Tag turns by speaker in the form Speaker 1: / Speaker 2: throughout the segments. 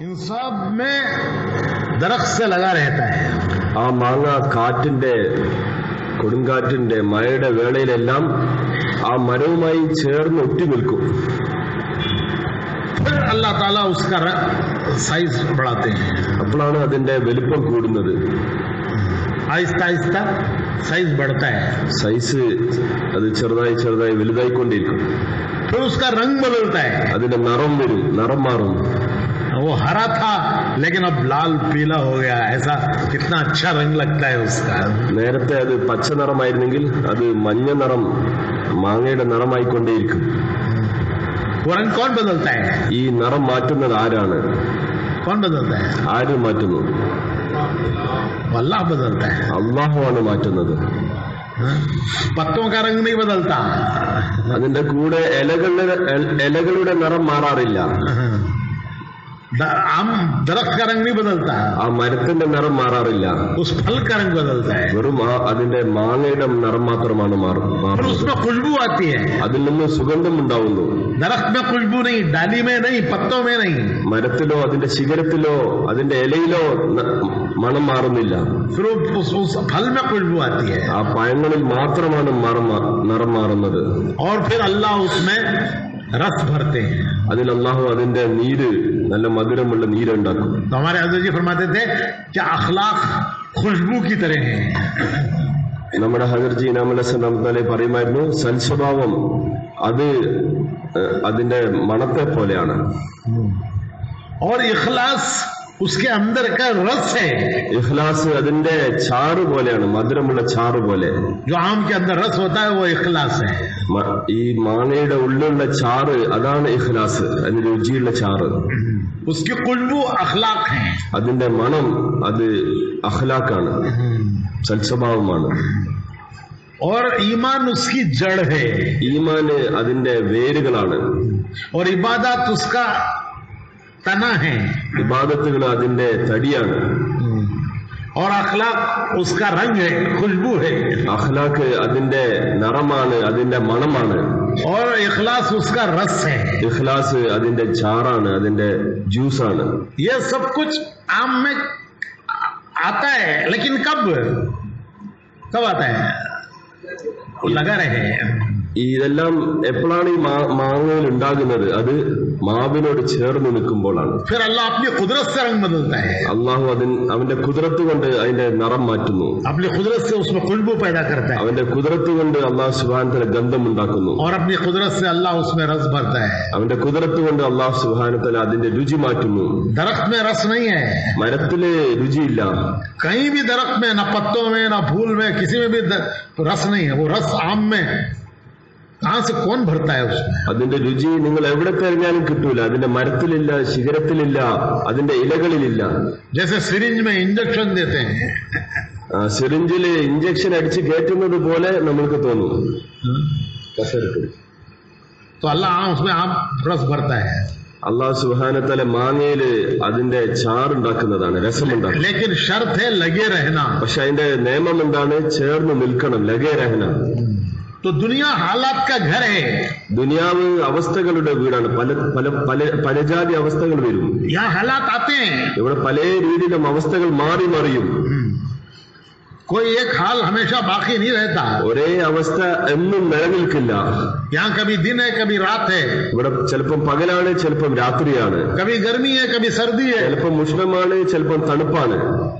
Speaker 1: इन सब में दरख्त से लगा रहता है
Speaker 2: ആ മാങ്ങ കാറ്റിന്റെ കൊടുങ്കാറ്റിന്റെ മഴയുടെ വേളയിലെല്ലാം ആ മരവുമായി ചേർന്ന് ഒട്ടി നിൽക്കും
Speaker 1: फिर अल्लाह ताला उसका साइज बढ़ाते हैं
Speaker 2: അപ്പോഴാണ് അതിന്റെ വലിപ്പം കൂടുന്നത്
Speaker 1: आहिस्ता आहिस्ता साइज बढ़ता है
Speaker 2: സൈസ് അത് ചെറുതായി ചെറുതായി വലുതായിക്കൊണ്ടിരിക്കും
Speaker 1: फिर उसका रंग बदलता है
Speaker 2: അതിന്റെ നിറം വരും നിറം മാറും
Speaker 1: वो हरा था लेकिन अब लाल पीला हो गया ऐसा कितना अच्छा रंग लगता है उसका
Speaker 2: നേരത്തെ അത് പച്ച നിറമായിരുന്നെങ്കിൽ അത് മഞ്ഞ നിറം മാങ്ങയുടെ നിറമായിക്കൊണ്ടേയിരിക്കും
Speaker 1: वो रंग कौन बदलता है
Speaker 2: ഈ നിറം മാറ്റുന്നത് ആരാണ്
Speaker 1: कौन बदलता है
Speaker 2: ആര് മാറ്റുന്നു
Speaker 1: वो अल्लाह बदलता है
Speaker 2: അള്ളാഹുവാണ് മാറ്റുന്നത്
Speaker 1: हाँ? पत्तों का रंग नहीं बदलता
Speaker 2: അതിന്റെ കൂടെ ഇലകളുടെ ഇലകളുടെ നിറം മാറാറില്ല
Speaker 1: द- आम दरख्त का रंग नहीं बदलता
Speaker 2: ആ മരത്തിന്റെ നിറം മാറാറില്ല
Speaker 1: उस फल का रंग बदलता है
Speaker 2: വെറും ആ അതിന്റെ മാങ്ങയുടെ നിറം മാത്രമാണ് മാറ-
Speaker 1: फिर
Speaker 2: മാറുന്നത്
Speaker 1: उसमें खुशबू आती है
Speaker 2: അതിൽ നിന്ന് സുഗന്ധം ഉണ്ടാവുന്നു
Speaker 1: दरख्त में खुशबू नहीं डाली में नहीं पत्तों में नहीं
Speaker 2: മരത്തിലോ അതിന്റെ ശിഖരത്തിലോ അതിന്റെ ഇലയിലോ ന- മണം മാറുന്നില്ല
Speaker 1: फिर वो उस, उस फल में खुशबू आती है
Speaker 2: ആ പഴങ്ങളിൽ മാത്രമാണ് മറം മാ- നിറം മാറുന്നത്
Speaker 1: और फिर अल्लाह उसमें रस भरते हैं
Speaker 2: അതിൽ അള്ളാഹു അതിന്റെ നീര് നല്ല മധുരമുള്ള നീരുണ്ടാക്കും
Speaker 1: तो हमारे हजरत जी फरमाते थे कि अखलाक खुशबू की तरह हैं
Speaker 2: നമ്മുടെ ഹജർജി ഇനാമലസലാമത്താലെ പറയുമായിരുന്നു സൽസ്വഭാവം അത് ഏഹ്, അതിന്റെ മണത്തെ പോലെയാണ്
Speaker 1: और इखलास उसके अंदर का रस है
Speaker 2: ഇഖ്ലാസ് അതിന്റെ ചാറ് പോലെയാണ് മധുരമുള്ള ചാറ് പോലെ
Speaker 1: जो आम के अंदर रस होता है वो इखलास है
Speaker 2: മ- ഈ മാങ്ങയുടെ ഉള്ളിലുള്ള ചാറ് അതാണ് ഇഖ്ലാസ് അതിന് രുചിയുള്ള ചാറ്
Speaker 1: उसकी खुशबू अखलाक है
Speaker 2: അതിന്റെ മണം അത് അഖ്ലാക്കാണ് സൽസ്വഭാവമാണ്
Speaker 1: और ईमान उसकी जड़ है
Speaker 2: ഈമാന് അതിന്റെ വേരുകളാണ്
Speaker 1: और इबादत उसका तना है
Speaker 2: ഇബാദത്തുകൾ അതിന്റെ തടിയാണ്
Speaker 1: और अखलाक उसका रंग है खुशबू है
Speaker 2: അഖ്ലാക്ക് അതിന്റെ നിറമാണ് അതിന്റെ മണമാണ്
Speaker 1: और इखलास उसका रस है
Speaker 2: ഇഖ്ലാസ് അതിന്റെ ചാറാണ് അതിന്റെ ജ്യൂസാണ്
Speaker 1: ये सब कुछ आम में आता है लेकिन कब कब आता है वो लगा रहे
Speaker 2: ഈ ഇതെല്ലാം എപ്പോഴാണ് ഈ മാ- മാങ്ങയിൽ ഉണ്ടാകുന്നത് അത് മാവിനോട് ചേർന്ന് നിൽക്കുമ്പോഴാണ്
Speaker 1: फिर अल्लाह अपनी कुदरत से रंग बदलता है
Speaker 2: അള്ളാഹു അതിൻ അവന്റെ കുതിരത്ത് കൊണ്ട് അതിന്റെ നിറം മാറ്റുന്നു
Speaker 1: अपनी कुदरत से उसमें खुशबू पैदा करता है
Speaker 2: അവന്റെ കുതിരത്ത് കൊണ്ട് അള്ളാഹു സുബാനത്തിലെ ഗന്ധം ഉണ്ടാക്കുന്നു
Speaker 1: और अपनी कुदरत से अल्लाह उसमें रस भरता है
Speaker 2: അവന്റെ കുതിരത്ത് കൊണ്ട് അള്ളാഹു സുബാനത്തിലെ അതിന്റെ രുചി മാറ്റുന്നു
Speaker 1: दरख्त में रस नहीं है
Speaker 2: മരത്തില് രുചിയില്ല
Speaker 1: कहीं भी दरख्त में न पत्तों में न फूल में किसी में भी द- रस नहीं है वो रस आम में कहां से कौन भरता है उसमें
Speaker 2: അതിന്റെ രുചി നിങ്ങൾ എവിടെ തെരഞ്ഞാലും കിട്ടൂല അതിന്റെ മരത്തിലില്ല ശിഖരത്തിലില്ല അതിന്റെ ഇലകളിലില്ല
Speaker 1: जैसे सिरिंज में इंजेक्शन देते हैं
Speaker 2: ആ, സിറിഞ്ചില് ഇഞ്ചക്ഷൻ അടിച്ച് കയറ്റുന്നത് പോലെ നമ്മൾക്ക് തോന്നും കസരത്തിൽ
Speaker 1: तो अल्लाह आम उसमें आम रस भरता है
Speaker 2: അള്ളാഹു സുഹാനത്തല മാങ്ങയില് അതിന്റെ ചാറുണ്ടാക്കുന്നതാണ് രസമുണ്ടാക്കുന്നത്
Speaker 1: लेकिन शर्त है लगे रहना
Speaker 2: പക്ഷെ അതിന്റെ നിയമം എന്താണ് ചേർന്ന് നിൽക്കണം ലഗേ രഹന
Speaker 1: तो दुनिया हालात का घर है
Speaker 2: ദുനിയാവ് അവസ്ഥകളുടെ വീടാണ് പല പല പല പലജാതി അവസ്ഥകൾ വരും
Speaker 1: यहाँ हालात आते हैं
Speaker 2: ഇവിടെ പല രീതിയിലും അവസ്ഥകൾ മാറി മറിയും
Speaker 1: कोई एक हाल हमेशा बाकी नहीं रहता
Speaker 2: ഒരേ അവസ്ഥ എന്നും നിലനിൽക്കില്ല
Speaker 1: यहाँ कभी दिन है कभी रात है
Speaker 2: ഇവിടെ ചിലപ്പം പകലാണ് ചിലപ്പം രാത്രിയാണ്
Speaker 1: कभी गर्मी है कभी सर्दी है
Speaker 2: ചിലപ്പം ഉഷ്ണമാണ് ചിലപ്പം തണുപ്പാണ്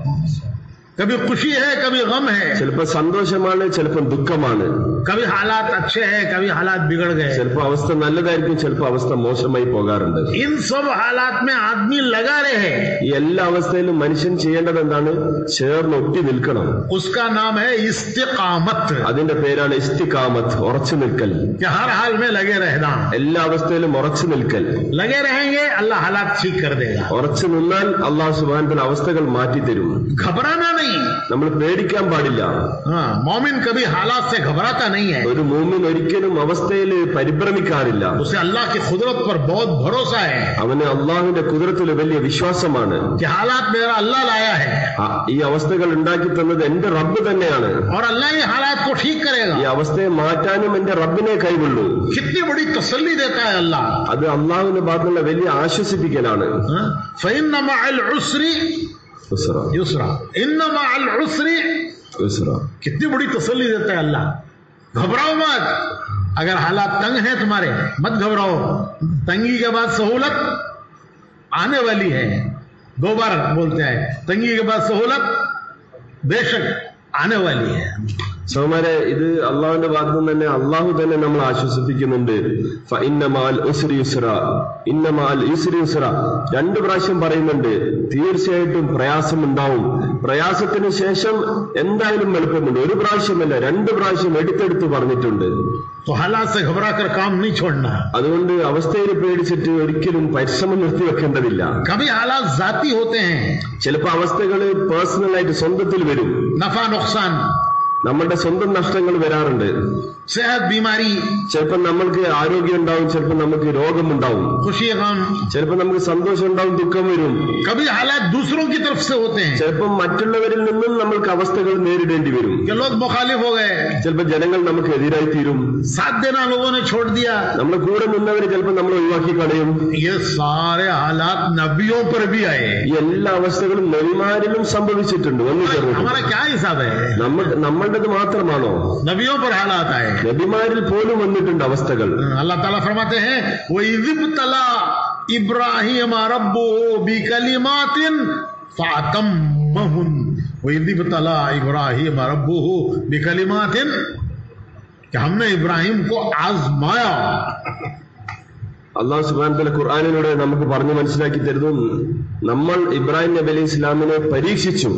Speaker 1: कभी खुशी है कभी गम है
Speaker 2: ചിലപ്പോൾ സന്തോഷമാണ് ചിലപ്പം ദുഃഖമാണ്
Speaker 1: कभी हालात अच्छे हैं कभी हालात बिगड़ गए
Speaker 2: ചിലപ്പോൾ അവസ്ഥ നല്ലതായിരിക്കും ചിലപ്പോൾ അവസ്ഥ മോശമായി പോകാറുണ്ട്
Speaker 1: इन सब हालात में आदमी लगा रहे
Speaker 2: ഈ എല്ലാ അവസ്ഥയിലും മനുഷ്യൻ ചെയ്യേണ്ടത് എന്താണ് ചേർന്ന് ഒട്ടി നിൽക്കണം
Speaker 1: उसका नाम है इस्तिकामत
Speaker 2: അതിന്റെ പേരാണ് ഇസ്തികാമത്ത് ഉറച്ചു നിൽക്കൽ
Speaker 1: कि हर हाल में लगे रहना
Speaker 2: എല്ലാ അവസ്ഥയിലും ഉറച്ചു നിൽക്കൽ
Speaker 1: लगे रहेंगे अल्लाह हालात ठीक कर देगा
Speaker 2: ഉറച്ചു നിന്നാൽ അള്ളാഹു സുബാനത്തിൽ അവസ്ഥകൾ മാറ്റിത്തരും
Speaker 1: घबराना नहीं नहीं
Speaker 2: നമ്മൾ പേടിക്കാൻ പാടില്ല
Speaker 1: हाँ मोमिन कभी हालात से घबराता नहीं है
Speaker 2: ഒരു മൂമിൻ ഒരിക്കലും അവസ്ഥയിൽ പരിഭ്രമിക്കാറില്ല
Speaker 1: उसे अल्लाह की कुदरत पर बहुत भरोसा है
Speaker 2: അവന് അള്ളാഹുവിന്റെ കുതിരത്തിൽ വലിയ വിശ്വാസമാണ്
Speaker 1: कि हालात मेरा अल्लाह लाया है
Speaker 2: ആ, ഈ അവസ്ഥകൾ ഉണ്ടാക്കി തന്നത് എന്റെ റബ്ബ് തന്നെയാണ്
Speaker 1: और अल्लाह ही हालात को ठीक
Speaker 2: ഈ
Speaker 1: करेगा
Speaker 2: അവസ്ഥയെ മാറ്റാനും എന്റെ റബ്ബിനെ കൈകൊള്ളൂ
Speaker 1: कितनी बड़ी तसल्ली देता है अल्लाह
Speaker 2: അത് അള്ളാഹുവിന്റെ ഭാഗത്തുള്ള വലിയ ആശ്വസിപ്പിക്കലാണ്
Speaker 1: हाँ? فإن مع العسر
Speaker 2: ഉസ്ര,
Speaker 1: युसरा इन مع العسर
Speaker 2: ഉസ്ര.
Speaker 1: कितनी बड़ी तसल्ली देता है अल्लाह घबराओ मत अगर हालात तंग हैं तुम्हारे मत घबराओ तंगी के बाद सहूलत आने वाली है दो बार बोलते हैं तंगी के बाद सहूलत बेशक आने वाली है
Speaker 2: സഹോദരന്മാരെ ഇത് അള്ളാഹുവിന്റെ ഭാഗത്തു നിന്ന് തന്നെ അള്ളാഹു തന്നെ നമ്മൾ ആശ്വസിപ്പിക്കുന്നുണ്ട് ഫ ഇന്നമാൽ ഉസ്രി യുസ്ര ഇന്നമാൽ യുസ്രി യുസ്ര രണ്ട് പ്രാവശ്യം പറയുന്നുണ്ട് തീർച്ചയായിട്ടും പ്രയാസം ഉണ്ടാവും പ്രയാസത്തിന് ശേഷം എന്തായാലും എളുപ്പമുണ്ട് ഒരു പ്രാവശ്യമല്ല രണ്ട് പ്രാവശ്യം എടുത്തെടുത്ത് പറഞ്ഞിട്ടുണ്ട്
Speaker 1: तो हालात से घबरा कर काम नहीं छोड़ना
Speaker 2: അതുകൊണ്ട് അവസ്ഥയിൽ പേടിച്ചിട്ട് ഒരിക്കലും പരിശ്രമം നിർത്തിവെക്കേണ്ടതില്ല
Speaker 1: कभी हालात जाती होते हैं
Speaker 2: ചിലപ്പോൾ അവസ്ഥകൾ പേഴ്സണലായിട്ട് സ്വന്തത്തിൽ വരും
Speaker 1: नफा नुकसान
Speaker 2: നമ്മളുടെ സ്വന്തം നഷ്ടങ്ങൾ വരാറുണ്ട്
Speaker 1: सेहत बीमारी
Speaker 2: ചിലപ്പോൾ നമ്മൾക്ക് ആരോഗ്യം ഉണ്ടാവും ചിലപ്പോൾ നമുക്ക് രോഗമുണ്ടാവും
Speaker 1: खुशी गम
Speaker 2: ചിലപ്പോൾ നമുക്ക് സന്തോഷം ഉണ്ടാവും ദുഃഖം വരും
Speaker 1: कभी हालात दूसरों की तरफ से होते हैं
Speaker 2: ചിലപ്പോൾ മറ്റുള്ളവരിൽ നിന്നും നമ്മൾക്ക് അവസ്ഥകൾ നേരിടേണ്ടി വരും
Speaker 1: कि लोग मुखालिफ हो गए
Speaker 2: ചിലപ്പോൾ ജനങ്ങൾ നമുക്ക് എതിരായി തീരും
Speaker 1: साथ देना लोगों ने छोड़ दिया
Speaker 2: നമ്മളെ കൂടെ നിന്നവർ ചിലപ്പോൾ നമ്മൾ ഒഴിവാക്കി കളയും
Speaker 1: ये सारे हालात नबियों पर भी आए
Speaker 2: ഈ എല്ലാ അവസ്ഥകളും നബിമാരിലും സംഭവിച്ചിട്ടുണ്ട് ഒന്ന് ചേർന്നിട്ട്
Speaker 1: हमारा क्या हिसाब है
Speaker 2: നമ്മ നമ്മളുടേത് മാത്രമാണോ
Speaker 1: नबियों पर हालात आए
Speaker 2: നബിമാരിൽ പോലും വന്നിട്ടുണ്ട് അവസ്ഥകൾ
Speaker 1: अल्लाह ताला फरमाते हैं वो इजिब तला इब्राहिम रब्बो बिकलिमातिन फातम्महुन वो इजिब तला इब्राहिम रब्बो बिकलिमातिन कि हमने इब्राहिम को आजमाया
Speaker 2: അള്ളാഹു സുബാൻ തല ഖുർആാനിലൂടെ നമുക്ക് പറഞ്ഞു മനസ്സിലാക്കി തരുന്നു നമ്മൾ ഇബ്രാഹിം നബി അലൈഹി ഇസ്ലാമിനെ പരീക്ഷിച്ചു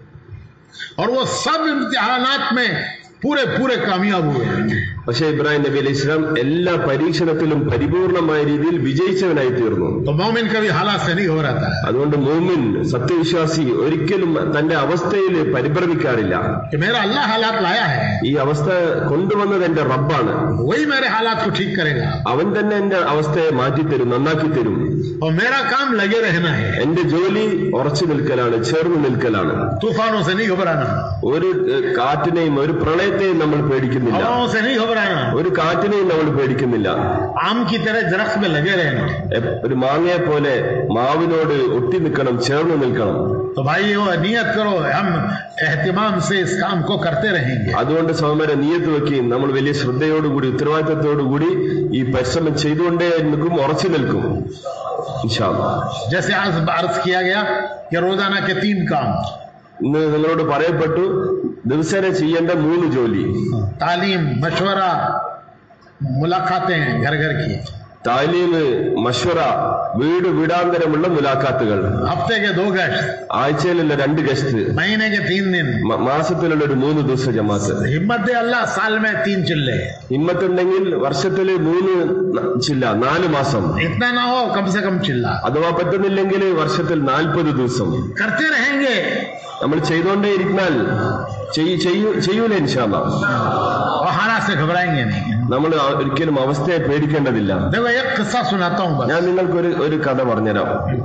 Speaker 1: और वो सब इम्तिहानात में पूरे पूरे कामयाब हुए
Speaker 2: പക്ഷേ ഇബ്രാഹിം നബി അലൈഹി ഇസ്ലാം എല്ലാ പരീക്ഷണത്തിലും പരിപൂർണമായ രീതിയിൽ വിജയിച്ചവനായി തീർന്നു
Speaker 1: तो मोमिन कभी हालात से नहीं हो रहता है
Speaker 2: അതുകൊണ്ട് മോമിൻ സത്യവിശ്വാസി ഒരിക്കലും തന്റെ അവസ്ഥയിൽ പരിഭ്രമിക്കാറില്ല
Speaker 1: कि मेरा अल्लाह हालात लाया है
Speaker 2: ഈ അവസ്ഥ കൊണ്ടുവന്നത് എന്റെ റബ്ബാണ്
Speaker 1: वही मेरे हालात को ठीक करेगा
Speaker 2: അവൻ തന്നെ എന്റെ അവസ്ഥയെ മാറ്റിത്തരും നന്നാക്കി തരും
Speaker 1: और मेरा काम लगे रहना है
Speaker 2: എന്റെ ജോലി ഉറച്ചു നിൽക്കലാണ് ചേർന്ന് നിൽക്കലാണ്
Speaker 1: तूफानों से नहीं घबराना
Speaker 2: ഒരു ഏഹ്, കാറ്റിനെയും ഒരു പ്രളയത്തെയും നമ്മൾ പേടിക്കുന്നില്ല
Speaker 1: हवाओं से नहीं घबराना
Speaker 2: ഒരു കാറ്റിനെയും നമ്മൾ പേടിക്കുന്നില്ല
Speaker 1: आम की तरह दरख्त में लगे रहना
Speaker 2: എ- ഒരു മാങ്ങയെ പോലെ മാവിനോട് ഒട്ടി നിൽക്കണം ചേർന്ന് നിൽക്കണം
Speaker 1: तो भाई वो नियत करो हम एहतिमाम से इस काम को करते रहेंगे
Speaker 2: അതുകൊണ്ട് സഹോദര നീയത്ത് വെക്കുകയും നമ്മൾ വലിയ ശ്രദ്ധയോടുകൂടി ഉത്തരവാദിത്തത്തോടുകൂടി ഈ പരിശ്രമം ചെയ്തുകൊണ്ടേ നിൽക്കും ഉറച്ചു നിൽക്കും ഇൻഷാ അല്ലാ.
Speaker 1: जैसे आज अर्ज किया गया कि रोजाना के तीन काम
Speaker 2: ഇന്ന് നിങ്ങളോട് പറയപ്പെട്ടു ദിവസേന ചെയ്യേണ്ട മൂന്ന് ജോലി
Speaker 1: तालीम मशवरा मुलाकातें घर घर की
Speaker 2: താലീമ് മഷ്വറ വീട് വീടാന്തരമുള്ള മുലാഖാത്തുകൾ
Speaker 1: हफ्ते के दो गश्त
Speaker 2: ആഴ്ചയിലുള്ള രണ്ട് ഗസ്റ്റ്
Speaker 1: महीने के तीन दिन
Speaker 2: മ- മാസത്തിലുള്ള ഒരു മൂന്ന് ദിവസ ജമാത്ത്
Speaker 1: हिम्मत दे अल्लाह साल में तीन चिल्ले
Speaker 2: ഹിമ്മത്തുണ്ടെങ്കിൽ വർഷത്തില് മൂന്ന് ന- ചില്ല നാല് മാസം
Speaker 1: इतना ना हो कम से कम चिल्ला
Speaker 2: അഥവാ പറ്റുന്നില്ലെങ്കിൽ വർഷത്തിൽ നാൽപ്പത് ദിവസം
Speaker 1: करते रहेंगे
Speaker 2: നമ്മൾ ചെയ്തുകൊണ്ടേ ഇരുന്നാൽ ചെയ്- ചെയ്യൂ- ചെയ്യൂല ഇൻഷാല്ല
Speaker 1: और हालात से घबराएंगे नहीं
Speaker 2: നമ്മൾ ആ- ഒരിക്കലും അവസ്ഥയെ പേടിക്കേണ്ടതില്ല
Speaker 1: देखो एक किस्सा सुनाता हूं बस
Speaker 2: ഞാൻ നിങ്ങൾക്കൊരു ഒരു കഥ പറഞ്ഞുതരാം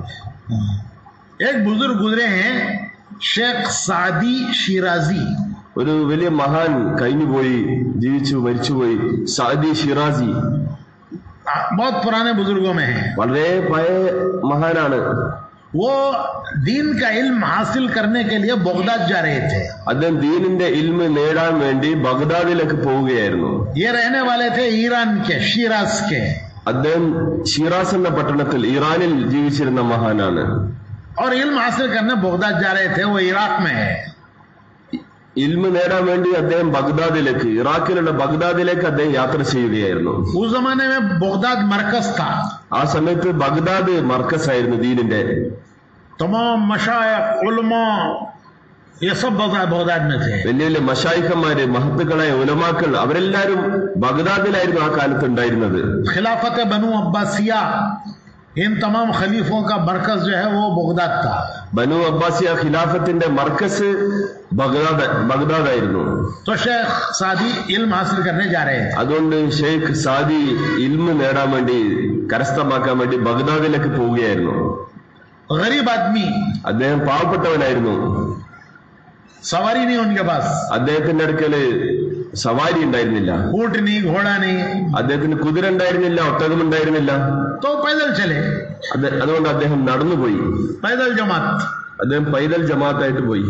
Speaker 1: एक बुजुर्ग गुजरे हैं शेख सादी शिराजी
Speaker 2: ഒരു വലിയ മഹാൻ കഴിഞ്ഞുപോയി ജീവിച്ചു മരിച്ചുപോയി സാദി ഷിറാസി
Speaker 1: आ, बहुत पुराने बुजुर्गों में हैं
Speaker 2: വളരെ പഴയ മഹാനാണ്
Speaker 1: वो दीन का इल्म हासिल करने के लिए बगदाद जा रहे थे
Speaker 2: അദ്ദേഹം ദീനിന്റെ ഇൽമ നേടാൻ വേണ്ടി ബഗ്ദാദിലേക്ക് പോവുകയായിരുന്നു
Speaker 1: ये रहने वाले थे ईरान के शिराज के
Speaker 2: അദ്ദേഹം ഷിറാസ് എന്ന പട്ടണത്തിൽ ഇറാനിൽ ജീവിച്ചിരുന്ന മഹാനാണ്
Speaker 1: और इल्म हासिल करने बगदाद जा रहे थे वो इराक में है
Speaker 2: ഇൽമ നേടാൻ വേണ്ടി അദ്ദേഹം ബഗ്ദാദിലേക്ക് ഇറാഖിലുള്ള ബഗ്ദാദിലേക്ക് അദ്ദേഹം യാത്ര ചെയ്യുകയായിരുന്നു
Speaker 1: उस जमाने में बगदाद मरकज था
Speaker 2: ആ സമയത്ത് ബഗ്ദാദ് മർക്കസ് ആയിരുന്നു ദീനിന്റെ
Speaker 1: तमाम मशायख उलमा ये सब बगदाद बगदाद में थे
Speaker 2: വലിയ വലിയ മഷായിഖന്മാര് മഹത്തുക്കളായ ഉലമാക്കൾ അവരെല്ലാരും ബഗ്ദാദിലായിരുന്നു ആ കാലത്ത് ഉണ്ടായിരുന്നത്
Speaker 1: खिलाफत बनु अब्बासिया इन तमाम खलीफों का मरकज जो है वो बगदाद था
Speaker 2: ബനു അബ്ബാസിയ ഖിലാഫത്തിന്റെ മർക്കസ് ബഗ്ദാദ് ബഗ്ദാദായിരുന്നു
Speaker 1: तो शेख सादी इल्म हासिल करने जा रहे थे
Speaker 2: അതുകൊണ്ട് ഷെയ്ഖ് സാദി ഇൽമ നേടാൻ വേണ്ടി കരസ്ഥമാക്കാൻ വേണ്ടി ബഗ്ദാദിലേക്ക് പോവുകയായിരുന്നു
Speaker 1: गरीब आदमी
Speaker 2: അദ്ദേഹം പാവപ്പെട്ടവനായിരുന്നു
Speaker 1: सवारी नहीं उनके पास
Speaker 2: അദ്ദേഹത്തിന്റെ അടുക്കല് സവാരി ഉണ്ടായിരുന്നില്ല
Speaker 1: ऊंट नहीं घोड़ा नहीं
Speaker 2: അദ്ദേഹത്തിന് കുതിര ഉണ്ടായിരുന്നില്ല ഒട്ടകം ഉണ്ടായിരുന്നില്ല
Speaker 1: तो पैदल चले
Speaker 2: അത് അതുകൊണ്ട് അദ്ദേഹം നടന്നുപോയി
Speaker 1: पैदल जमात
Speaker 2: അദ്ദേഹം പൈതൽ ജമാഅത്തായിട്ട് പോയി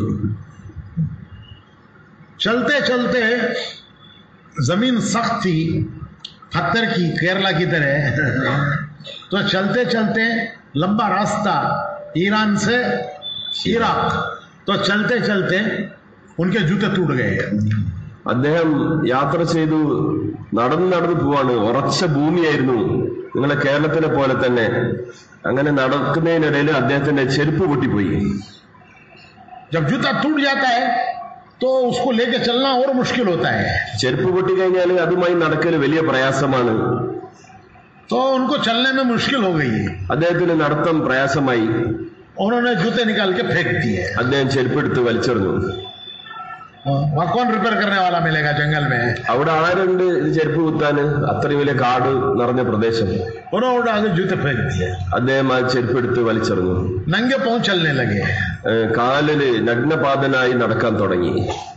Speaker 1: चलते चलते जमीन सख्त थी पत्थर की केरला की तरह तो चलते चलते लंबा रास्ता ईरान से इराक तो चलते चलते उनके जूते टूट गए
Speaker 2: അദ്ദേഹം യാത്ര ചെയ്തു നടന്ന് നടന്ന് പോവാണ് ഉറച്ച ഭൂമിയായിരുന്നു നിങ്ങളെ കേരളത്തിലെ പോലെ തന്നെ അങ്ങനെ നടക്കുന്നതിനിടയിൽ അദ്ദേഹത്തിന്റെ ചെരുപ്പ് പൊട്ടിപ്പോയി
Speaker 1: जब जूता टूट जाता है तो उसको लेके चलना और मुश्किल होता है
Speaker 2: ചെരുപ്പ് പൊട്ടിക്കഴിഞ്ഞാൽ അതുമായി നടക്കൽ വലിയ പ്രയാസമാണ്
Speaker 1: तो उनको चलने में मुश्किल हो गई है
Speaker 2: അദ്ദേഹത്തിന് നടത്തം പ്രയാസമായി
Speaker 1: उन्होंने जूते निकाल के फेंक दिए
Speaker 2: അദ്ദേഹം ചെരുപ്പെടുത്ത് വലിച്ചെറിഞ്ഞു
Speaker 1: वहां कौन रिपेयर करने वाला मिलेगा जंगल में
Speaker 2: അവിടെ ആരുണ്ട് ഇത് ചെരുപ്പ് കുത്താന് അത്രയും വലിയ കാട് നിറഞ്ഞ പ്രദേശം
Speaker 1: उन्होंने आगे जूते फेंक दिए
Speaker 2: അദ്ദേഹം ആ ചെരുപ്പെടുത്ത് വലിച്ചെറിഞ്ഞു
Speaker 1: नंगे पाँव चलने लगे
Speaker 2: ഏഹ് കാലില് നഗ്നപാതനായി നടക്കാൻ തുടങ്ങി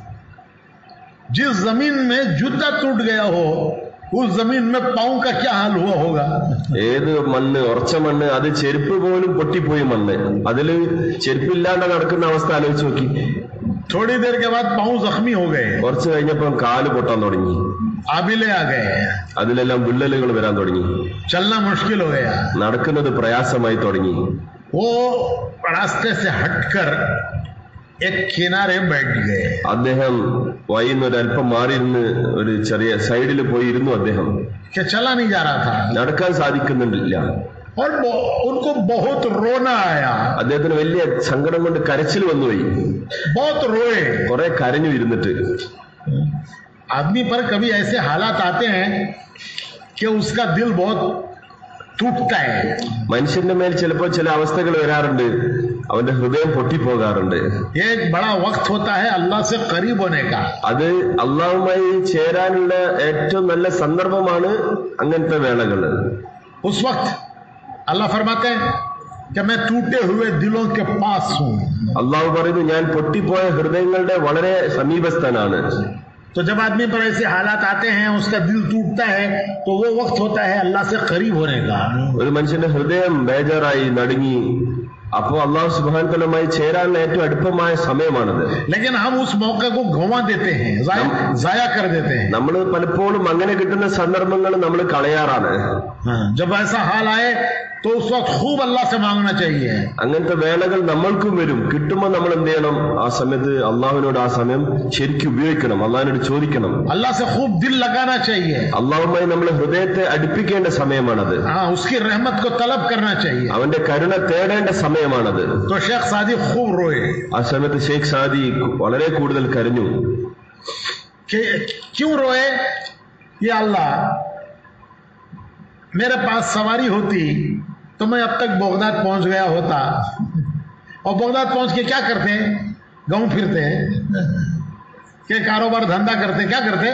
Speaker 1: जिस जमीन में जूता टूट गया हो उस जमीन में पाँव का क्या हाल हुआ होगा
Speaker 2: ഏത് മണ്ണ് ഉറച്ച മണ്ണ് അത് ചെരുപ്പ് പോലും പൊട്ടിപ്പോയി മണ്ണ് അതില് ചെരുപ്പില്ലാണ്ട് നടക്കുന്ന അവസ്ഥ ആലോചിച്ച് നോക്കി
Speaker 1: थोड़ी देर के बाद पाँव जख्मी हो गए
Speaker 2: കുറച്ച് കഴിഞ്ഞപ്പം കാല് പൊട്ടാൻ തുടങ്ങി
Speaker 1: आबिले आ गए
Speaker 2: അതിലെല്ലാം വിള്ളലുകൾ വരാൻ തുടങ്ങി
Speaker 1: चलना मुश्किल हो गया
Speaker 2: നടക്കുന്നത് പ്രയാസമായി തുടങ്ങി
Speaker 1: वो रास्ते से हटकर एक किनारे बैठ गए
Speaker 2: അദ്ദേഹം വൈകുന്ന ഒരു അല്പം മാറിയിരുന്ന് ഒരു ചെറിയ സൈഡിൽ പോയി ഇരുന്നു അദ്ദേഹം
Speaker 1: कि चला नहीं जा रहा था
Speaker 2: നടക്കാൻ സാധിക്കുന്നില്ല
Speaker 1: और बो- उनको बहुत रोना आया
Speaker 2: അദ്ദേഹത്തിന് വലിയ സങ്കടം കൊണ്ട് കരച്ചിൽ വന്നുപോയി
Speaker 1: बहुत रोए
Speaker 2: കുറെ കരഞ്ഞു ഇരുന്നിട്ട്
Speaker 1: आदमी पर कभी ऐसे हालात आते हैं कि उसका दिल बहुत टूटता है
Speaker 2: മനുഷ്യന്റെ മേൽ ചിലപ്പോൾ ചില അവസ്ഥകൾ വരാറുണ്ട് അവന്റെ ഹൃദയം പൊട്ടിപ്പോകാറുണ്ട്
Speaker 1: ये एक बड़ा वक्त होता है अल्लाह से करीब होने का
Speaker 2: അത് അള്ളാഹുമായി ചേരാനുള്ള ഏറ്റവും നല്ല സന്ദർഭമാണ് അങ്ങനത്തെ വേളകള്
Speaker 1: उस वक्त अल्लाह फरमाते हैं कि मैं टूटे हुए दिलों के पास हूं
Speaker 2: അള്ളാഹു പറയുന്നു ഞാൻ പൊട്ടിപ്പോയ ഹൃദയങ്ങളുടെ വളരെ സമീപസ്ഥനാണ്
Speaker 1: तो जब आदमी पर ऐसे हालात आते हैं उसका दिल टूटता है तो वो वक्त होता है अल्लाह से करीब होने का
Speaker 2: ഒരു മനുഷ്യന്റെ ഹൃദയം ബേജാറായി നടുങ്ങി അപ്പോ അള്ളാഹു സുബാനത്തലമായി ചേരാനുള്ള ഏറ്റവും അടുപ്പമായ സമയമാണത്
Speaker 1: लेकिन हम उस मौके को गंवा देते हैं जाया, जाया कर देते हैं
Speaker 2: നമ്മൾ പലപ്പോഴും അങ്ങനെ കിട്ടുന്ന സന്ദർഭങ്ങൾ നമ്മൾ കളയാറാണ്
Speaker 1: हाँ, जब ऐसा हाल आए तो उस वक्त खूब अल्लाह से मांगना चाहिए
Speaker 2: അങ്ങനത്തെ വേളകൾ നമ്മൾക്കും വരും കിട്ടുമ്പോൾ നമ്മൾ എന്ത് ചെയ്യണം ആ സമയത്ത് അള്ളാഹുവിനോട് ആ സമയം ശരിക്കും ഉപയോഗിക്കണം അള്ളാഹിനോട് ചോദിക്കണം
Speaker 1: अल्लाह से खूब दिल लगाना चाहिए
Speaker 2: അള്ളാഹുമായി നമ്മൾ ഹൃദയത്തെ അടുപ്പിക്കേണ്ട സമയമാണത്
Speaker 1: हाँ उसकी रहमत को तलब करना चाहिए
Speaker 2: അവന്റെ കരുണ തേടേണ്ട സമയമാണത്
Speaker 1: तो शेख सादी खूब रोए
Speaker 2: ആ സമയത്ത് ഷെയ്ഖ് സാദി വളരെ കൂടുതൽ കരഞ്ഞു
Speaker 1: कि क्यों रोए ये अल्लाह मेरे पास सवारी होती तो मैं अब तक बगदाद पहुंच गया होता और बगदाद पहुंच के क्या करते गांव फिरते के कारोबार धंधा करते क्या करते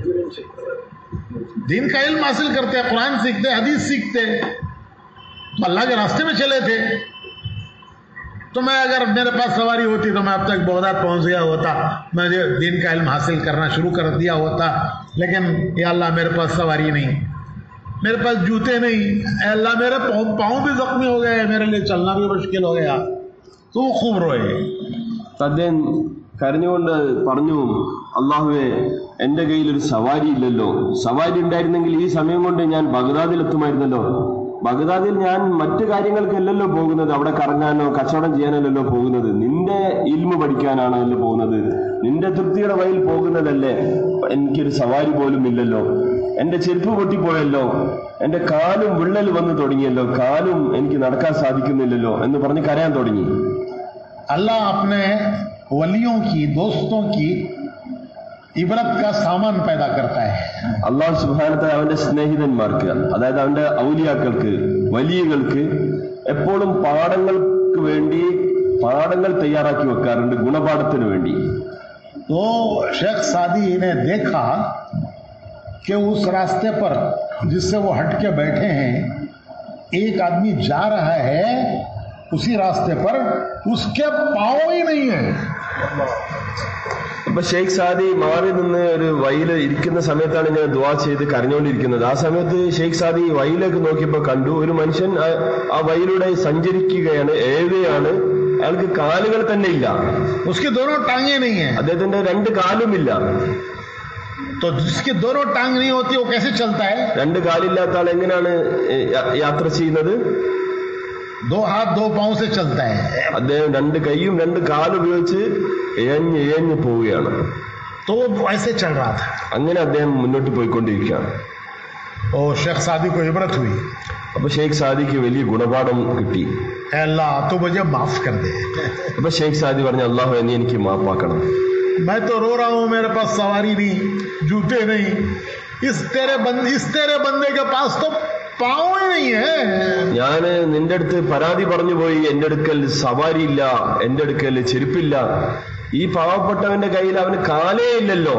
Speaker 1: दिन का इल्म हासिल करते कुरान सीखते हदीस सीखते तो अल्लाह के रास्ते में चले थे तो मैं अगर मेरे पास सवारी होती तो मैं अब तक बगदाद पहुंच गया होता मैं ये दिन का इल्म हासिल करना शुरू कर दिया होता लेकिन ये अल्लाह मेरे पास सवारी नहीं मेरे पास जूते नहीं ए अल्लाह मेरे पाँव पाँव भी जख्मी हो गए मेरे लिए चलना भी मुश्किल हो गया तो वो खूब रोए
Speaker 2: അദ്ദേഹം കരഞ്ഞുകൊണ്ട് പറഞ്ഞു അള്ളാഹുവെ എന്റെ കയ്യിൽ ഒരു സവാരി ഇല്ലല്ലോ സവാരി ഉണ്ടായിരുന്നെങ്കിൽ ഈ സമയം കൊണ്ട് ഞാൻ ബഗ്ദാദിൽ എത്തുമായിരുന്നല്ലോ ബഗ്ദാദിൽ ഞാൻ മറ്റു കാര്യങ്ങൾക്കല്ലല്ലോ പോകുന്നത് അവിടെ കറങ്ങാനോ കച്ചവടം ചെയ്യാനല്ലല്ലോ പോകുന്നത് നിന്റെ ഇൽമ പഠിക്കാനാണല്ലോ പോകുന്നത് നിന്റെ തൃപ്തിയുടെ വഴിയിൽ പോകുന്നതല്ലേ എനിക്കൊരു സവാരി പോലും ഇല്ലല്ലോ എന്റെ ചെരുപ്പ് പൊട്ടിപ്പോയല്ലോ എന്റെ കാലും വിള്ളൽ വന്നു തുടങ്ങിയല്ലോ കാലും എനിക്ക് നടക്കാൻ സാധിക്കുന്നില്ലല്ലോ എന്ന് പറഞ്ഞ് കരയാൻ തുടങ്ങി
Speaker 1: अल्लाह अपने वलियों की दोस्तों की इबरत का सामान पैदा करता है
Speaker 2: അള്ളാഹു സുബാനത്തെ അവന്റെ സ്നേഹിതന്മാർക്ക് അതായത് അവന്റെ ഔലിയാക്കൾക്ക് വലിയകൾക്ക് എപ്പോഴും പാഠങ്ങൾക്ക് വേണ്ടി പാഠങ്ങൾ തയ്യാറാക്കി വെക്കാറുണ്ട് ഗുണപാഠത്തിന് വേണ്ടി
Speaker 1: तो शेख सादी ने देखा कि उस रास्ते पर जिससे वो हट के बैठे हैं एक आदमी जा रहा है उसी रास्ते पर उसके पाँव ही नहीं है
Speaker 2: അപ്പൊ ഷെയ്ഖ് സാദി മാറി നിന്ന് ഒരു വയല് ഇരിക്കുന്ന സമയത്താണ് ഇങ്ങനെ ദുവാ ചെയ്ത് കരഞ്ഞുകൊണ്ടിരിക്കുന്നത് ആ സമയത്ത് ഷെയ്ഖ് സാദി വയലേക്ക് നോക്കിയപ്പോ കണ്ടു ഒരു മനുഷ്യൻ ആ- ആ വയലൂടെ സഞ്ചരിക്കുകയാണ് ഏഴുകയാണ് അയാൾക്ക് കാലുകൾ തന്നെ ഇല്ല
Speaker 1: उसकी दोनों टांगे नहीं है
Speaker 2: അദ്ദേഹത്തിന്റെ രണ്ട് കാലുമില്ല
Speaker 1: तो जिसकी दोनों टांग नहीं होती वो कैसे चलता है
Speaker 2: രണ്ട് കാലില്ലാത്ത ആൾ എങ്ങനെയാണ് ഏ, യാ- യാത്ര ചെയ്യുന്നത്
Speaker 1: दो हाथ दो पाँव से चलता है
Speaker 2: അദ്ദേഹം രണ്ട് കൈയും രണ്ട് കാലും ഉപയോഗിച്ച് ഇഴഞ്ഞ് ഇഴഞ്ഞ് പോവുകയാണ്
Speaker 1: तो वो ऐसे चल रहा था
Speaker 2: അങ്ങനെ അദ്ദേഹം മുന്നോട്ട് പോയിക്കൊണ്ടിരിക്കുകയാണ്
Speaker 1: और शेख सादी को इबरत हुई
Speaker 2: അപ്പൊ ഷെയ്ഖ് സാദിക്ക് വലിയ ഗുണപാഠം കിട്ടി
Speaker 1: "ऐ अल्लाह तो मुझे माफ कर दे
Speaker 2: അപ്പൊ ഷെയ്ഖ് സാദി പറഞ്ഞു അള്ളാഹു നീ എനിക്ക് മാപ്പാക്കണം
Speaker 1: मैं तो रो रहा हूं मेरे पास सवारी नहीं जूते नहीं इस तेरे बंद इस तेरे बंदे के पास तो पाँव ही नहीं है
Speaker 2: ഞാന് നിന്റെ അടുത്ത് പരാതി പറഞ്ഞു പോയി എന്റെ അടുക്കൽ സവാരിയില്ല എന്റെ അടുക്കൽ ചെരുപ്പില്ല ഈ പാവപ്പെട്ടവന്റെ കയ്യിൽ അവന് കാലേ ഇല്ലല്ലോ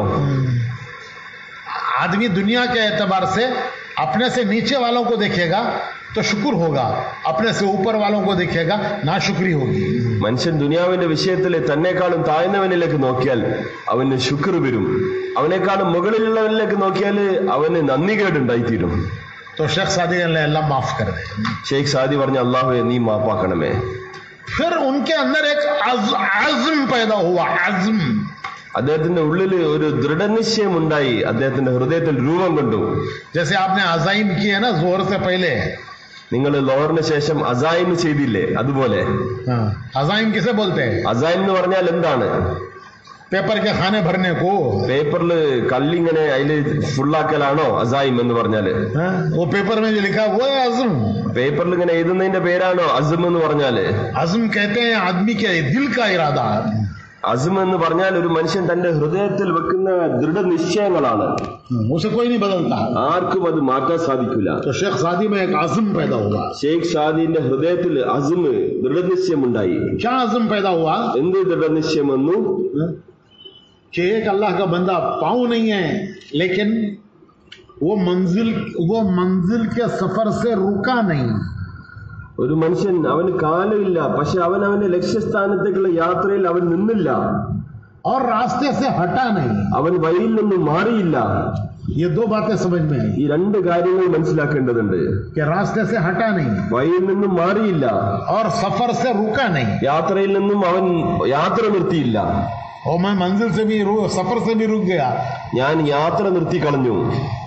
Speaker 1: आदमी दुनिया के एतबार से अपने से नीचे वालों को देखेगा तो शुक्र होगा अपने से ऊपर वालों को देखेगा नाशुक्री होगी
Speaker 2: മനുഷ്യൻ ദുനിയാവിന്റെ വിഷയത്തിൽ തന്നെക്കാളും താഴ്ന്നവനിലേക്ക് നോക്കിയാൽ അവന് ശുക്ർ വരും അവനേക്കാളും മുകളിലുള്ളവനിലേക്ക് നോക്കിയാൽ അവന് നന്ദികേടുണ്ടായിത്തീരും
Speaker 1: तो शेख सादी ने अल्लाह माफ कर दे
Speaker 2: ഷെയ്ഖ് സാദി പറഞ്ഞ അള്ളാഹുവെ നീ മാപ്പാക്കണമേ
Speaker 1: फिर उनके अंदर एक अज- आज़म पैदा हुआ आज़म
Speaker 2: അദ്ദേഹത്തിന്റെ ഉള്ളിൽ ഒരു ദൃഢനിശ്ചയം ഉണ്ടായി അദ്ദേഹത്തിന്റെ ഹൃദയത്തിൽ രൂപം കൊണ്ടു
Speaker 1: जैसे आपने अजाइम की है ना जोर से पहले
Speaker 2: നിങ്ങൾ ലോറിന് ശേഷം അസായിം ചെയ്തില്ലേ അതുപോലെ
Speaker 1: हाँ, अजाइम किसे बोलते हैं
Speaker 2: അസായിം എന്ന് പറഞ്ഞാൽ എന്താണ്
Speaker 1: पेपर के खाने भरने को
Speaker 2: പേപ്പറിൽ കല്ലിങ്ങനെ അതില് ഫുള്ളാക്കലാണോ അസായിം എന്ന് പറഞ്ഞാല്
Speaker 1: हाँ, वो पेपर में जो लिखा है, वो है अज़म
Speaker 2: പേപ്പറിൽ ഇങ്ങനെ എഴുതുന്നതിന്റെ പേരാണോ അസം എന്ന് പറഞ്ഞാല്
Speaker 1: अज़म कहते हैं आदमी के दिल का इरादा
Speaker 2: അസം എന്ന് പറഞ്ഞാൽ ഒരു മനുഷ്യൻ തന്റെ ഹൃദയത്തിൽ വെക്കുന്ന ദൃഢനിശ്ചയങ്ങളാണ്
Speaker 1: उसे कोई नहीं बदलता
Speaker 2: ആർക്കും അത് മാറ്റാൻ സാധിക്കില്ല
Speaker 1: तो शेख सादी में एक आज़म पैदा हुआ
Speaker 2: ഷെയ്ഖ് ഷാദിന്റെ ഹൃദയത്തിൽ അസുമ് ദൃഢനിശ്ചയമുണ്ടായി
Speaker 1: क्या आज़म पैदा हुआ
Speaker 2: എന്ത് ദൃഢനിശ്ചയം വന്നു
Speaker 1: कि एक अल्लाह का बंदा पाँव नहीं है लेकिन वो मंजिल वो मंजिल के सफर से रुका नहीं
Speaker 2: ഒരു മനുഷ്യൻ അവന് കാലമില്ല പക്ഷെ അവൻ അവന്റെ ലക്ഷ്യസ്ഥാനത്തേക്കുള്ള യാത്രയിൽ അവൻ നിന്നില്ല
Speaker 1: और रास्ते से हटा नहीं
Speaker 2: അവൻ വഴിയിൽ നിന്നും മാറിയില്ല
Speaker 1: ये दो बातें समझ में आई
Speaker 2: ഈ രണ്ട് കാര്യങ്ങൾ മനസ്സിലാക്കേണ്ടതുണ്ട്
Speaker 1: कि रास्ते से हटा नहीं
Speaker 2: വഴിയിൽ നിന്നും മാറിയില്ല
Speaker 1: और सफर से रुका नहीं
Speaker 2: യാത്രയിൽ നിന്നും അവൻ യാത്ര നിർത്തിയില്ല
Speaker 1: और मैं मंजिल से भी रू- सफर से भी रुक गया
Speaker 2: ഞാൻ യാത്ര നിർത്തി കളഞ്ഞു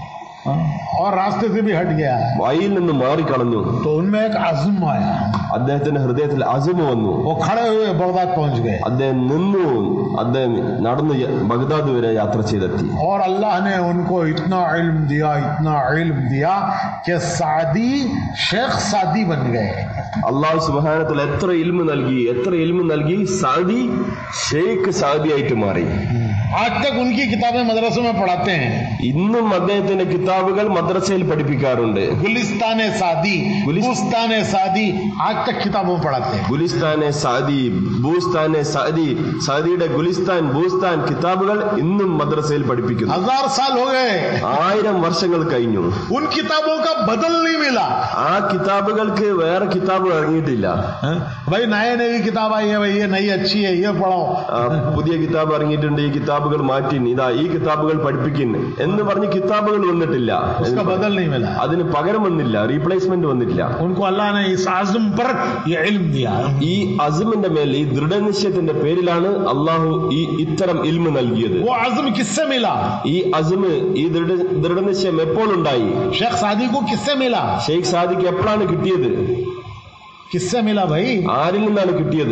Speaker 1: और रास्ते से भी हट गया
Speaker 2: വഴിയിൽ നിന്നും മാറിക്കളഞ്ഞു
Speaker 1: तो उनमें एक आज़म आया
Speaker 2: അദ്ദേഹത്തിന്റെ ഹൃദയത്തിൽ അസുമ വന്നു
Speaker 1: वो खड़े हुए बगदाद पहुंच गए
Speaker 2: അദ്ദേഹം നിന്നു അദ്ദേഹം നടന്ന് യ- ബഗ്ദാദ് വരെ യാത്ര ചെയ്തെത്തി
Speaker 1: और अल्लाह ने उनको इतना इल्म दिया इतना इल्म दिया कि सादी शेख सादी बन गए
Speaker 2: അള്ളാഹു സുബാനത്തിൽ എത്ര ഇൽമ നൽകി എത്ര ഇൽമ നൽകി സാദി ഷെയ്ഖ് സാദിയായിട്ട് മാറി
Speaker 1: आज तक उनकी किताबें मदरसों में पढ़ाते हैं
Speaker 2: ഇന്നും അദ്ദേഹത്തിന്റെ കിതാബുകൾ മദ്രസയിൽ പഠിപ്പിക്കാറുണ്ട്
Speaker 1: गुलिस्तान सादी
Speaker 2: गुलिस-
Speaker 1: गुलिस्तान सादी आज तक किताबों में पढ़ाते हैं
Speaker 2: ഗുലിസ്ഥാനെ സാദി ഭൂസ്ഥാനെ സാദി സാദിയുടെ ഗുലിസ്ഥാൻ ഭൂസ്ഥാൻ കിതാബുകൾ ഇന്നും മദ്രസയിൽ പഠിപ്പിക്കുന്നു
Speaker 1: हजार साल हो गए
Speaker 2: ആയിരം വർഷങ്ങൾ കഴിഞ്ഞു
Speaker 1: उन किताबों का बदल नहीं मिला
Speaker 2: ആ കിതാബുകൾക്ക് വേറെ കിതാബ് ഇറങ്ങിയിട്ടില്ല
Speaker 1: हैं? भाई नए नई किताब आई है भाई ये नई अच्छी है ये पढ़ो
Speaker 2: ആ, പുതിയ കിതാബ് ഇറങ്ങിയിട്ടുണ്ട് ഈ കിതാബുകൾ മാറ്റി ഇതാ ഈ കിതാബുകൾ പഠിപ്പിക്കുന്നു എന്ന് പറഞ്ഞ് കിതാബുകൾ വന്നിട്ടില്ല
Speaker 1: उसका बदल नहीं मिला
Speaker 2: അതിന് പകരം വന്നില്ല റീപ്ലേസ്മെന്റ് വന്നില്ല
Speaker 1: उनको अल्लाह ने इस आजम पर ये इल्म दिया
Speaker 2: ഈ അസുമിന്റെ മേൽ ഈ ദൃഢനിശ്ചയത്തിന്റെ പേരിലാണ് അള്ളാഹു ഈ ഇത്തരം ഇൽമ നൽകിയത്
Speaker 1: वो आजम किससे मिला
Speaker 2: ഈ അസുമ് ഈ ദൃഢ ദൃഢനിശ്ചയം എപ്പോൾ ഉണ്ടായി
Speaker 1: शेख सादी को किससे मिला
Speaker 2: ഷെയ്ഖ് സാദിക്ക് എപ്പോഴാണ് കിട്ടിയത്
Speaker 1: किससे मिला भाई
Speaker 2: ആരിൽ നിന്നാണ് കിട്ടിയത്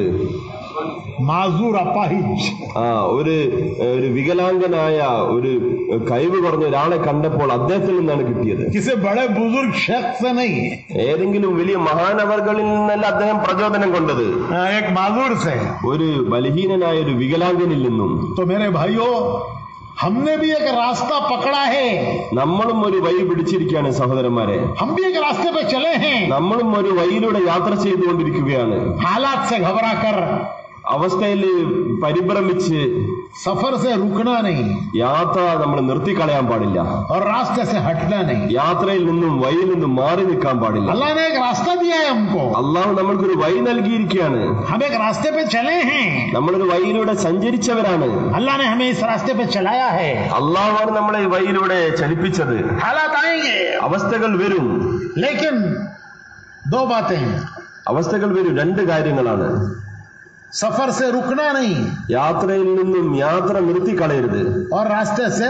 Speaker 1: माजूर अपाहिज
Speaker 2: ആ ഒരു ഒരു വികലാംഗനായ ഒരു കഴിവ് കുറഞ്ഞ ഒരാളെ കണ്ടപ്പോൾ അദ്ദേഹത്തിൽ നിന്നാണ് കിട്ടിയത്
Speaker 1: किसी बड़े बुजुर्ग शेख से नहीं
Speaker 2: ഏതെങ്കിലും വലിയ മഹാനവർകളിൽ നിന്നല്ല അദ്ദേഹം പ്രചോദനം കൊണ്ടത്
Speaker 1: हाँ, एक माजूर से
Speaker 2: ഒരു ബലഹീനനായ ഒരു വികലാംഗനിൽ നിന്നും
Speaker 1: तो मेरे भाइयों हमने भी एक रास्ता पकड़ा है
Speaker 2: നമ്മളും ഒരു വഴി പിടിച്ചിരിക്കുകയാണ് സഹോദരന്മാരെ
Speaker 1: हम भी एक रास्ते पे चले हैं
Speaker 2: നമ്മളും ഒരു വഴിയിലൂടെ യാത്ര ചെയ്തുകൊണ്ടിരിക്കുകയാണ്
Speaker 1: हालात से घबरा कर
Speaker 2: അവസ്ഥയിൽ പരിഭ്രമിച്ച്
Speaker 1: सफर से रुकना नहीं
Speaker 2: യാത്ര നമ്മൾ നിർത്തിക്കളയാൻ പാടില്ല
Speaker 1: और रास्ते से हटना नहीं
Speaker 2: യാത്രയിൽ നിന്നും വഴിയിൽ നിന്നും മാറി നിൽക്കാൻ പാടില്ല
Speaker 1: अल्लाह ने एक रास्ता दिया है हमको
Speaker 2: അള്ളാഹു നമ്മൾക്കൊരു വഴി നൽകിയിരിക്കുകയാണ്
Speaker 1: हम एक रास्ते पे चले हैं
Speaker 2: നമ്മളൊരു വഴിയിലൂടെ സഞ്ചരിച്ചവരാണ്
Speaker 1: अल्लाह ने हमें इस रास्ते पे चलाया है
Speaker 2: അള്ളാഹുവാണ് നമ്മളെ ഈ വഴിയിലൂടെ ചലിപ്പിച്ചത്
Speaker 1: हालात आएंगे
Speaker 2: അവസ്ഥകൾ വരും
Speaker 1: लेकिन दो बातें
Speaker 2: അവസ്ഥകൾ വരും രണ്ട് കാര്യങ്ങളാണ്
Speaker 1: सफर से रुकना नहीं
Speaker 2: യാത്രയിൽ നിന്നും യാത്ര നിർത്തിക്കളയരുത്
Speaker 1: और रास्ते से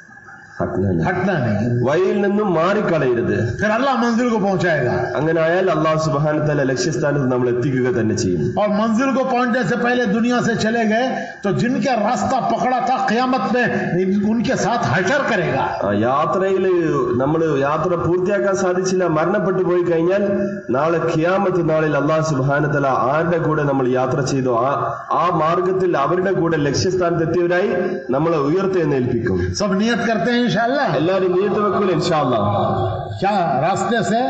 Speaker 1: हटना नहीं
Speaker 2: വഴിയിൽ നിന്നും മാറിക്കളയരുത്
Speaker 1: फिर अल्लाह मंजिल को पहुंचाएगा
Speaker 2: അങ്ങനെ ആയാൽ അള്ളാഹു സുബാനത്തല ലക്ഷ്യസ്ഥാനത്ത് നമ്മൾ എത്തിക്കുക തന്നെ ചെയ്യും
Speaker 1: और मंजिल को पहुंचने से पहले दुनिया से चले गए तो जिनका रास्ता पकड़ा था क़यामत में उनके साथ हशर करेगा
Speaker 2: ആ യാത്രയിൽ നമ്മൾ യാത്ര പൂർത്തിയാക്കാൻ സാധിച്ചില്ല മരണപ്പെട്ടു പോയി കഴിഞ്ഞാൽ നാളെ ഖിയാമത്ത് നാളിൽ അള്ളാഹു സുബാനത്തല ആരുടെ കൂടെ നമ്മൾ യാത്ര ചെയ്തോ ആ ആ മാർഗത്തിൽ അവരുടെ കൂടെ ലക്ഷ്യസ്ഥാനത്ത് എത്തിയവരായി നമ്മളെ ഉയർത്തെഴുന്നേൽപ്പിക്കും
Speaker 1: सब नियत करते हैं इंशाल्लाह
Speaker 2: എല്ലാരും നീയത്ത് വെക്കൂല ഇൻഷാല്ലാ
Speaker 1: क्या रास्ते से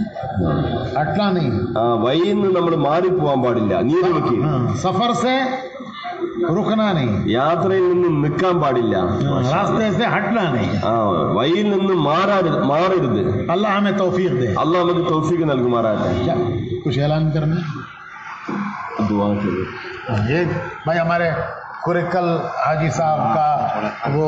Speaker 1: हटना नहीं
Speaker 2: ആ വഴിയിൽ നിന്ന് നമ്മൾ മാറിപ്പോവാൻ പാടില്ല നീതി വെക്കി
Speaker 1: हाँ, सफर से रुकना नहीं
Speaker 2: യാത്രയിൽ നിന്നും നിൽക്കാൻ പാടില്ല
Speaker 1: हाँ, रास्ते से हटना नहीं
Speaker 2: ആ വഴിയിൽ നിന്നും മാറാരുത് മാറരുത്
Speaker 1: अल्लाह हमें तौफीक दे
Speaker 2: അള്ളാഹ് നമുക്ക് തൗഫീക്ക് നൽകുമാറാട്ടെ
Speaker 1: क्या कुछ ऐलान करना
Speaker 2: ദുആ ചെയ്യൂ.
Speaker 1: हाँ, ये भाई हमारे कुरिकल हाजी साहब का वो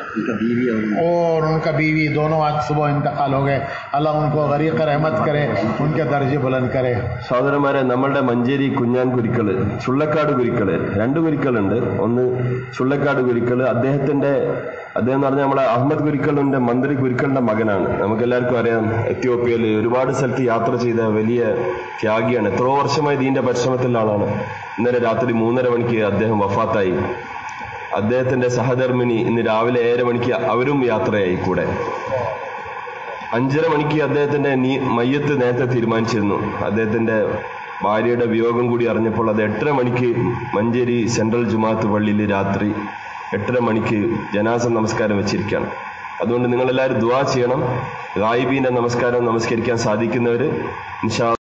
Speaker 1: और उनका बीवी दोनों आज सुबह इंतकाल हो गए अल्लाह उनको गरीक रहमत करे उनके दर्जे बुलंद करे
Speaker 2: സഹോദരന്മാരെ നമ്മളുടെ മഞ്ചേരി കുഞ്ഞാൻ കുരിക്കള് ചുള്ളക്കാട് കുരിക്കള് രണ്ട് കുരിക്കളുണ്ട് ഒന്ന് ചുള്ളക്കാട് കുരിക്കള് അദ്ദേഹത്തിന്റെ അദ്ദേഹം എന്ന് പറഞ്ഞാൽ നമ്മളെ അഹമ്മദ് കുരിക്കളുടെ മന്ത്രി കുരിക്കളുടെ മകനാണ് നമുക്ക് എല്ലാവർക്കും അറിയാം എത്യോപ്യയിൽ ഒരുപാട് സ്ഥലത്ത് യാത്ര ചെയ്ത വലിയ ത്യാഗിയാണ് എത്രയോ വർഷമായി ഇതിന്റെ പരിശ്രമത്തിലുള്ള ആളാണ് ഇന്നലെ രാത്രി മൂന്നര മണിക്ക് അദ്ദേഹം വഫാത്തായി അദ്ദേഹത്തിന്റെ സഹധർമ്മിണി ഇന്ന് രാവിലെ ഏഴര മണിക്ക് അവരും യാത്രയായി കൂടെ അഞ്ചര മണിക്ക് അദ്ദേഹത്തിന്റെ നീ മയ്യത്ത് നേരത്തെ തീരുമാനിച്ചിരുന്നു അദ്ദേഹത്തിന്റെ ഭാര്യയുടെ വിയോഗം കൂടി അറിഞ്ഞപ്പോൾ അത് എട്ടര മണിക്ക് മഞ്ചേരി സെൻട്രൽ ജുമാത്ത് പള്ളിയിൽ രാത്രി എട്ടര മണിക്ക് ജനാസ നമസ്കാരം വെച്ചിരിക്കുകയാണ് അതുകൊണ്ട് നിങ്ങൾ എല്ലാവരും ദുവാ ചെയ്യണം ഗായിബീന്റെ നമസ്കാരം നമസ്കരിക്കാൻ സാധിക്കുന്നവര് ഇൻഷാ